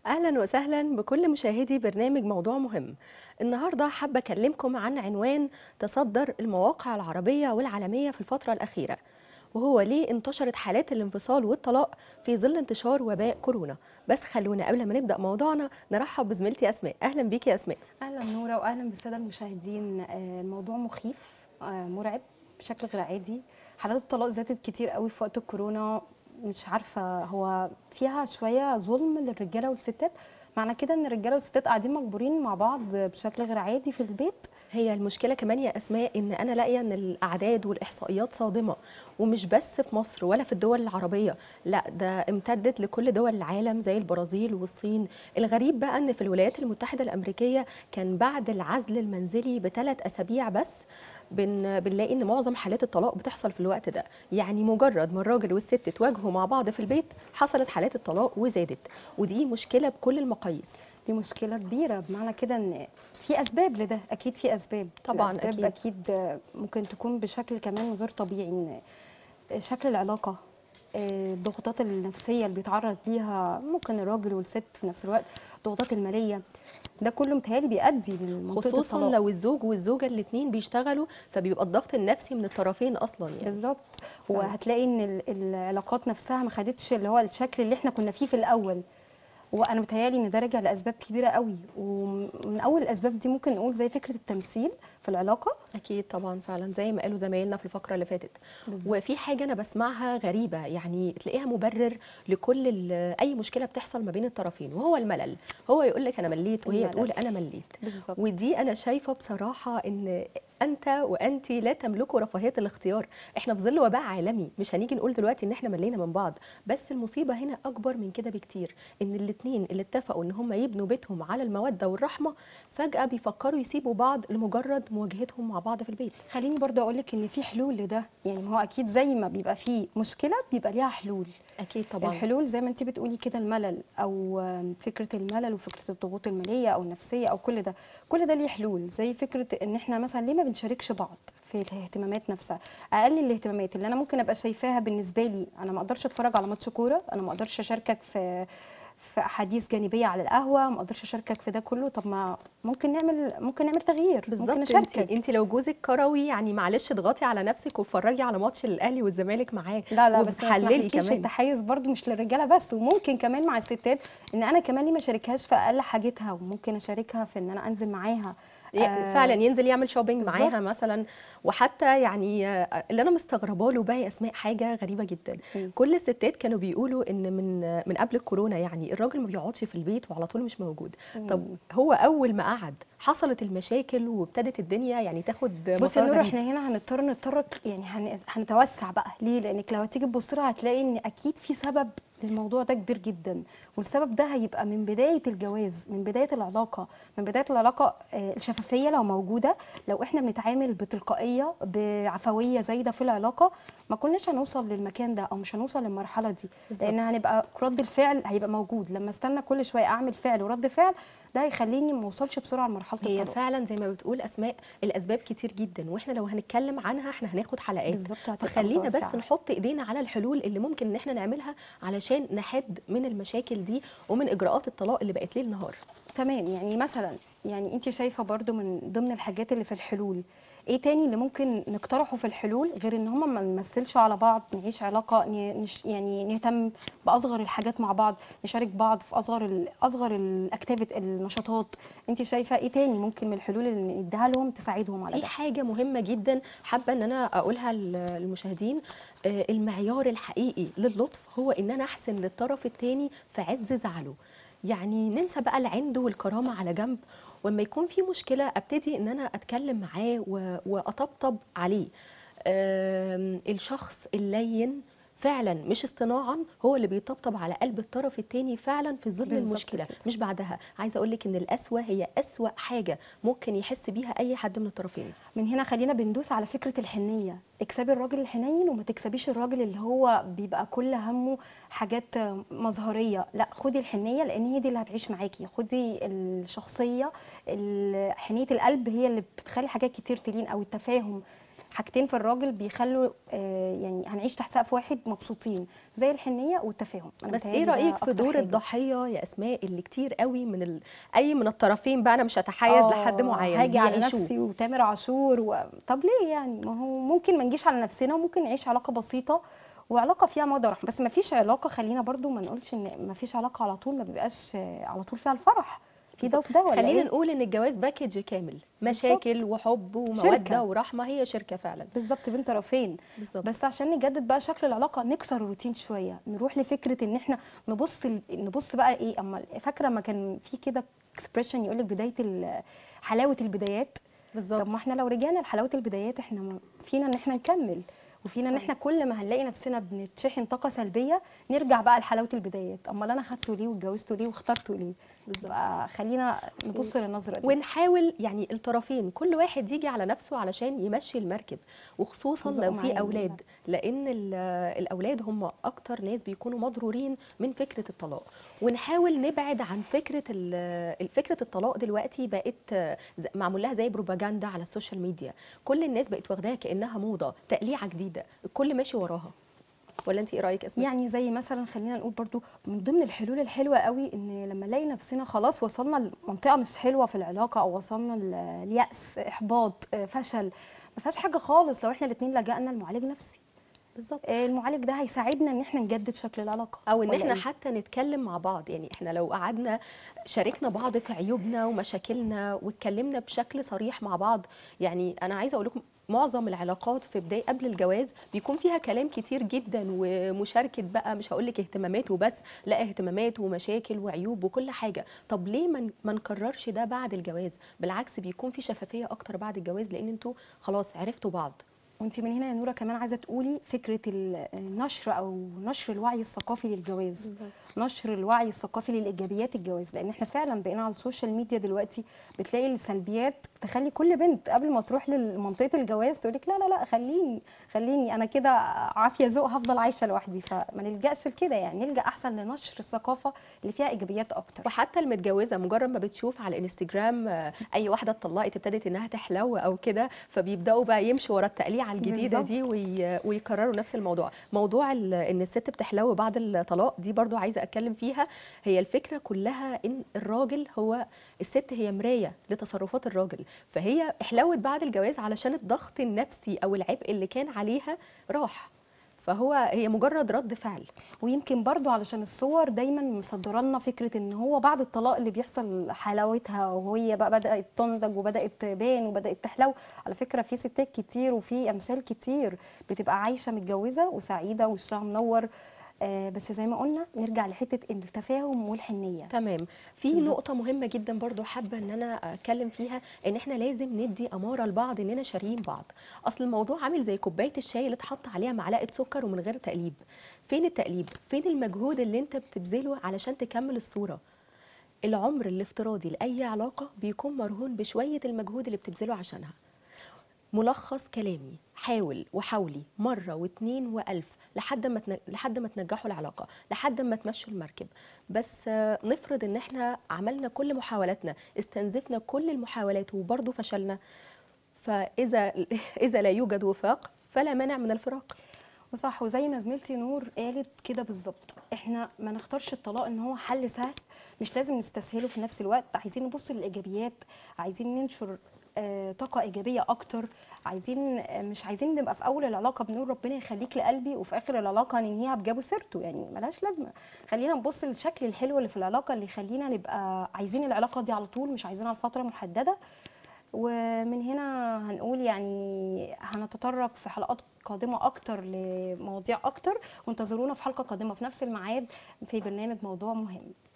اهلا وسهلا بكل مشاهدي برنامج موضوع مهم النهارده حابه اكلمكم عن عنوان تصدر المواقع العربيه والعالميه في الفتره الاخيره وهو ليه انتشرت حالات الانفصال والطلاق في ظل انتشار وباء كورونا بس خلونا قبل ما نبدا موضوعنا نرحب بزميلتي اسماء اهلا بيكي يا اسماء اهلا نوره واهلا بالساده المشاهدين آه، الموضوع مخيف آه، مرعب بشكل غير عادي حالات الطلاق زادت كتير قوي في وقت الكورونا مش عارفه هو فيها شويه ظلم للرجاله والستات معنى كده ان الرجاله والستات قاعدين مجبورين مع بعض بشكل غير عادي في البيت هي المشكله كمان يا اسماء ان انا لاقيه ان الاعداد والاحصائيات صادمه ومش بس في مصر ولا في الدول العربيه لا ده امتدت لكل دول العالم زي البرازيل والصين الغريب بقى ان في الولايات المتحده الامريكيه كان بعد العزل المنزلي بثلاث اسابيع بس بن بنلاقي ان معظم حالات الطلاق بتحصل في الوقت ده يعني مجرد ما الراجل والست تواجهوا مع بعض في البيت حصلت حالات الطلاق وزادت ودي مشكله بكل المقاييس دي مشكله كبيره بمعنى كده ان في اسباب لده اكيد في اسباب طبعاً الأسباب أكيد. اكيد ممكن تكون بشكل كمان غير طبيعي ان شكل العلاقه آه، الضغوطات النفسيه اللي بيتعرض ليها ممكن الراجل والست في نفس الوقت الضغوطات الماليه ده كله متهيألي بيؤدي لمنطقه خصوصا الطلاق. لو الزوج والزوجه الاثنين بيشتغلوا فبيبقى الضغط النفسي من الطرفين اصلا يعني بالظبط فعلا. وهتلاقي ان ال- العلاقات نفسها ما خدتش اللي هو الشكل اللي احنا كنا فيه في الاول وانا متهيالي ان ده راجع لاسباب كبيره قوي ومن اول الاسباب دي ممكن نقول زي فكره التمثيل في العلاقه اكيد طبعا فعلا زي ما قالوا زمايلنا في الفقره اللي فاتت بالظبط. وفي حاجه انا بسمعها غريبه يعني تلاقيها مبرر لكل ال- اي مشكله بتحصل ما بين الطرفين وهو الملل هو يقول لك انا مليت وهي الملل. تقول انا مليت بالظبط ودي انا شايفه بصراحه ان انت وانت لا تملكوا رفاهيه الاختيار احنا في ظل وباء عالمي مش هنيجي نقول دلوقتي ان احنا ملينا من بعض بس المصيبه هنا اكبر من كده بكتير ان الاثنين اللي اتفقوا ان هم يبنوا بيتهم على الموده والرحمه فجاه بيفكروا يسيبوا بعض لمجرد مواجهتهم مع بعض في البيت خليني برضه اقول لك ان في حلول لده يعني ما هو اكيد زي ما بيبقى فيه مشكله بيبقى ليها حلول اكيد طبعا الحلول زي ما انت بتقولي كده الملل او فكره الملل وفكره الضغوط الماليه او النفسيه او كل ده كل ده ليه حلول زي فكره ان احنا مثلا ليه ما بنشاركش بعض في الاهتمامات نفسها اقل الاهتمامات اللي انا ممكن ابقى شايفاها بالنسبه لي انا ما اقدرش اتفرج على ماتش كوره انا ما اقدرش اشاركك في في احاديث جانبيه على القهوه ما اقدرش اشاركك في ده كله طب ما ممكن نعمل ممكن نعمل تغيير ممكن بالظبط انت, اشاركك انت لو جوزك كروي يعني معلش اضغطي على نفسك واتفرجي على ماتش الاهلي والزمالك معاه لا لا بس ما وبتحللي اسمحلكيش كمان التحيز برضو مش للرجاله بس وممكن كمان مع الستات ان انا كمان ليه ما اشاركهاش في اقل حاجتها وممكن اشاركها في ان انا انزل معاها ي- فعلا ينزل يعمل شوبينج بالظبط. معاها مثلا وحتى يعني آه، اللي انا مستغربه له بقى يا اسماء حاجه غريبه جدا مم. كل الستات كانوا بيقولوا ان من من قبل الكورونا يعني الراجل ما بيقعدش في البيت وعلى طول مش موجود طب هو اول ما قعد حصلت المشاكل وابتدت الدنيا يعني تاخد بصي مسار يا نور غريب. احنا هنا هنضطر نتطرق يعني هن- هنتوسع بقى ليه لانك لو هتيجي تبص لها هتلاقي ان اكيد في سبب للموضوع ده كبير جدا والسبب ده هيبقى من بدايه الجواز من بدايه العلاقه من بدايه العلاقه آه، الشفافيه لو موجوده لو احنا بنتعامل بتلقائيه بعفويه زايده في العلاقه ما كناش هنوصل للمكان ده او مش هنوصل للمرحله دي بالظبط. لان هنبقى رد الفعل هيبقى موجود لما استنى كل شويه اعمل فعل ورد فعل ده هيخليني ما اوصلش بسرعه لمرحله هي الطلاق فعلا زي ما بتقول اسماء الاسباب كتير جدا واحنا لو هنتكلم عنها احنا هناخد حلقات بالظبط هتبقى فخلينا بس متوسعة. نحط ايدينا على الحلول اللي ممكن ان احنا نعملها علشان نحد من المشاكل دي ومن اجراءات الطلاق اللي بقت ليل نهار تمام يعني مثلا يعني انت شايفه برضو من ضمن الحاجات اللي في الحلول ايه تاني اللي ممكن نقترحه في الحلول غير ان هما ما نمثلش على بعض نعيش علاقه ن- نش يعني نهتم باصغر الحاجات مع بعض نشارك بعض في اصغر ال اصغر الاكتيفيتي النشاطات انت شايفه ايه تاني ممكن من الحلول اللي نديها لهم تساعدهم على في ده حاجه مهمه جدا حابه ان انا اقولها للمشاهدين آه، المعيار الحقيقي للطف هو ان انا احسن للطرف الثاني في عز زعله يعني ننسى بقى العند والكرامه على جنب ولما يكون في مشكله ابتدي ان انا اتكلم معاه و- واطبطب عليه آم، الشخص اللين فعلا مش اصطناعا هو اللي بيطبطب على قلب الطرف الثاني فعلا في ظل بالظبط المشكله كده. مش بعدها عايزه اقول لك ان القسوه هي اسوا حاجه ممكن يحس بيها اي حد من الطرفين من هنا خلينا بندوس على فكره الحنيه اكسبي الراجل الحنين وما تكسبيش الراجل اللي هو بيبقى كل همه حاجات مظهريه لا خدي الحنيه لان هي دي اللي هتعيش معاكي خدي الشخصيه ال- حنيه القلب هي اللي بتخلي حاجات كتير تلين او التفاهم حاجتين في الراجل بيخلوا آه، يعني هنعيش تحت سقف واحد مبسوطين زي الحنيه والتفاهم أنا بس ايه متهيألي ده رايك في أكتر دور حاجة. الضحيه يا اسماء اللي كتير قوي من ال... اي من الطرفين بقى انا مش هتحيز آه، لحد معين هاجي على بيعيشوه. نفسي وتامر عاشور و... طب ليه يعني ما هو ممكن ما نجيش على نفسنا وممكن نعيش علاقه بسيطه وعلاقه فيها موده ورحمه بس ما فيش علاقه خلينا برضو ما نقولش ان ما فيش علاقه على طول ما بيبقاش آه، على طول فيها الفرح في ده وفي ده ولا خلينا إيه؟ نقول ان الجواز باكج كامل مشاكل وحب وموده شركة. ورحمه هي شركه فعلا بالظبط بين طرفين بالظبط. بس عشان نجدد بقى شكل العلاقه نكسر الروتين شويه نروح لفكره ان احنا نبص ال- نبص بقى ايه اما فاكره ما كان في كده اكسبريشن يقول لك بدايه ال- حلاوه البدايات بالظبط. طب ما احنا لو رجعنا لحلاوه البدايات احنا ما- فينا ان احنا نكمل وفينا ان احنا كل ما هنلاقي نفسنا بنتشحن طاقه سلبيه نرجع بقى لحلاوه البدايات امال انا خدته ليه واتجوزته ليه واخترته ليه بقى خلينا نبص للنظره دي ونحاول يعني الطرفين كل واحد يجي على نفسه علشان يمشي المركب وخصوصا يزقوا لو معايا في اولاد الولاد. لان ال- الاولاد هم اكتر ناس بيكونوا مضرورين من فكره الطلاق ونحاول نبعد عن فكره ال- فكره الطلاق دلوقتي بقت ز- معمول لها زي بروباجندا على السوشيال ميديا كل الناس بقت واخداها كانها موضه تقليعه جديده الكل ماشي وراها ولا انت ايه رايك اسماء يعني زي مثلا خلينا نقول برضو من ضمن الحلول الحلوه قوي ان لما نلاقي نفسنا خلاص وصلنا لمنطقه مش حلوه في العلاقه او وصلنا ل- ليأس احباط آه، فشل ما فيهاش حاجه خالص لو احنا الاثنين لجأنا لمعالج نفسي بالظبط آه، المعالج ده هيساعدنا ان احنا نجدد شكل العلاقه او ان ولا احنا إيه؟ حتى نتكلم مع بعض يعني احنا لو قعدنا شاركنا بعض في عيوبنا ومشاكلنا واتكلمنا بشكل صريح مع بعض يعني انا عايزه اقول لكم معظم العلاقات في بدايه قبل الجواز بيكون فيها كلام كتير جدا ومشاركه بقى مش هقول لك اهتمامات وبس لا اهتمامات ومشاكل وعيوب وكل حاجه طب ليه ما ن- ما نكررش ده بعد الجواز بالعكس بيكون في شفافيه اكتر بعد الجواز لان انتوا خلاص عرفتوا بعض وانت من هنا يا نوره كمان عايزه تقولي فكره ال- النشر او نشر الوعي الثقافي للجواز بالظبط. نشر الوعي الثقافي للايجابيات الجواز لان احنا فعلا بقينا على السوشيال ميديا دلوقتي بتلاقي السلبيات تخلي كل بنت قبل ما تروح لمنطقه الجواز تقول لك لا لا لا خليني خليني انا كده عافيه ذوق هفضل عايشه لوحدي فما نلجاش لكده يعني نلجا احسن لنشر الثقافه اللي فيها ايجابيات اكتر وحتى المتجوزه مجرد ما بتشوف على الانستجرام آه، اي واحده اتطلقت ابتدت انها تحلو او كده فبيبداوا بقى يمشوا ورا التقليعه الجديده بالظبط. دي وي... ويكرروا نفس الموضوع موضوع ال... ان الست بتحلو بعد الطلاق دي برضو عايزه اتكلم فيها هي الفكره كلها ان الراجل هو الست هي مرايه لتصرفات الراجل فهي احلوت بعد الجواز علشان الضغط النفسي او العبء اللي كان عليها راح فهو هي مجرد رد فعل ويمكن برضو علشان الصور دايما مصدره لنا فكره ان هو بعد الطلاق اللي بيحصل حلاوتها وهي بقى بدات تنضج وبدات تبان وبدات تحلو على فكره في ستات كتير وفي امثال كتير بتبقى عايشه متجوزه وسعيده وشها منور آه بس زي ما قلنا نرجع لحته التفاهم والحنيه تمام في بالظبط. نقطة مهمة جدا برضو حابة ان انا اتكلم فيها ان احنا لازم ندي امارة لبعض اننا شاريين بعض اصل الموضوع عامل زي كوباية الشاي اللي اتحط عليها معلقة سكر ومن غير تقليب فين التقليب فين المجهود اللي انت بتبذله علشان تكمل الصورة العمر الافتراضي لأي علاقة بيكون مرهون بشوية المجهود اللي بتبذله عشانها ملخص كلامي حاول وحاولي مرة واتنين وألف لحد ما تن... لحد ما تنجحوا العلاقة لحد ما تمشوا المركب بس آه، نفرض ان احنا عملنا كل محاولاتنا استنزفنا كل المحاولات وبرضه فشلنا فإذا إذا لا يوجد وفاق فلا مانع من الفراق وصح وزي ما زميلتي نور قالت كده بالظبط احنا ما نختارش الطلاق ان هو حل سهل مش لازم نستسهله في نفس الوقت عايزين نبص للايجابيات عايزين ننشر آه، طاقه ايجابيه اكتر عايزين آه، مش عايزين نبقى في اول العلاقه بنقول ربنا يخليك لقلبي وفي اخر العلاقه ننهيها بجابوا سيرته يعني ملهاش لازمه خلينا نبص للشكل الحلو اللي في العلاقه اللي يخلينا نبقى عايزين العلاقه دي على طول مش عايزينها لفتره محدده ومن هنا هنقول يعني هنتطرق في حلقات قادمة أكتر لمواضيع أكتر وانتظرونا في حلقة قادمة في نفس الميعاد في برنامج موضوع مهم